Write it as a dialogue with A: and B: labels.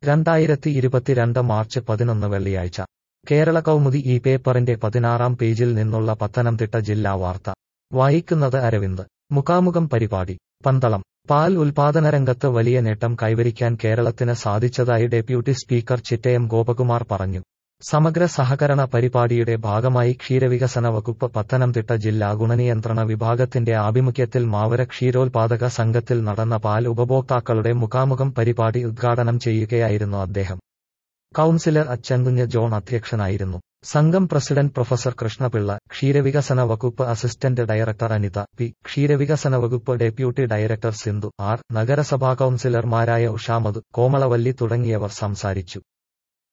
A: രണ്ടായിരത്തി ഇരുപത്തിരണ്ട് മാർച്ച് പതിനൊന്ന് വെള്ളിയാഴ്ച കേരള കൗമുദി ഈ പേപ്പറിന്റെ പതിനാറാം പേജിൽ നിന്നുള്ള പത്തനംതിട്ട ജില്ലാ വാർത്ത വായിക്കുന്നത് അരവിന്ദ് മുഖാമുഖം പരിപാടി പന്തളം പാൽ ഉൽപാദന രംഗത്ത് വലിയ നേട്ടം കൈവരിക്കാൻ കേരളത്തിന് സാധിച്ചതായി ഡെപ്യൂട്ടി സ്പീക്കർ ചിറ്റയം ഗോപകുമാർ പറഞ്ഞു സമഗ്ര സഹകരണ പരിപാടിയുടെ ഭാഗമായി ക്ഷീരവികസന വകുപ്പ് പത്തനംതിട്ട ജില്ലാ ഗുണനിയന്ത്രണ വിഭാഗത്തിന്റെ ആഭിമുഖ്യത്തിൽ മാവര ക്ഷീരോത്പാദക സംഘത്തിൽ നടന്ന പാൽ ഉപഭോക്താക്കളുടെ മുഖാമുഖം പരിപാടി ഉദ്ഘാടനം ചെയ്യുകയായിരുന്നു അദ്ദേഹം കൌൺസിലർ അച്ചൻകുഞ്ഞ് ജോൺ അധ്യക്ഷനായിരുന്നു സംഘം പ്രസിഡന്റ് പ്രൊഫസർ കൃഷ്ണപിള്ള ക്ഷീരവികസന വകുപ്പ് അസിസ്റ്റന്റ് ഡയറക്ടർ അനിത പി ക്ഷീരവികസന വകുപ്പ് ഡെപ്യൂട്ടി ഡയറക്ടർ സിന്ധു ആർ നഗരസഭാ കൌൺസിലർമാരായ ഉഷാമത് കോമളവല്ലി തുടങ്ങിയവർ സംസാരിച്ചു